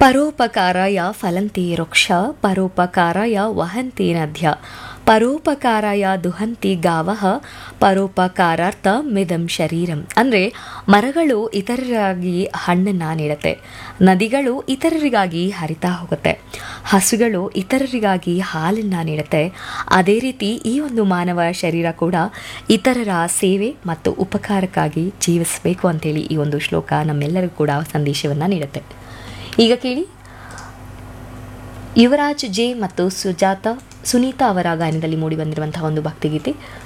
ಪರೋಪಕಾರಾಯ ಫಲಂತಿ ವೃಕ್ಷ ಪರೋಪಕಾರಾಯ ವಹಂತಿ ನದ್ಯ ಪರೋಪಕಾರಾಯ ದುಹಂತಿ ಗಾವಃ ಪರೋಪಕಾರಾರ್ಥ ಮಿದಂ ಶರೀರಂ ಅಂದರೆ ಮರಗಳು ಇತರರಿಗಾಗಿ ಹಣ್ಣನ್ನು ನೀಡುತ್ತೆ ನದಿಗಳು ಇತರರಿಗಾಗಿ ಹರಿತಾ ಹೋಗುತ್ತೆ ಹಸುಗಳು ಇತರರಿಗಾಗಿ ಹಾಲನ್ನು ನೀಡುತ್ತೆ ಅದೇ ರೀತಿ ಈ ಒಂದು ಮಾನವ ಶರೀರ ಕೂಡ ಇತರರ ಸೇವೆ ಮತ್ತು ಉಪಕಾರಕ್ಕಾಗಿ ಜೀವಿಸಬೇಕು ಅಂತೇಳಿ ಈ ಒಂದು ಶ್ಲೋಕ ನಮ್ಮೆಲ್ಲರಿಗೂ ಕೂಡ ಸಂದೇಶವನ್ನು ನೀಡುತ್ತೆ ಈಗ ಕೇಳಿ ಯುವರಾಜ್ ಜೆ ಮತ್ತು ಸುಜಾತ ಸುನೀತಾ ಅವರ ಗಾಯನದಲ್ಲಿ ಮೂಡಿಬಂದಿರುವಂತಹ ಒಂದು ಭಕ್ತಿಗೀತೆ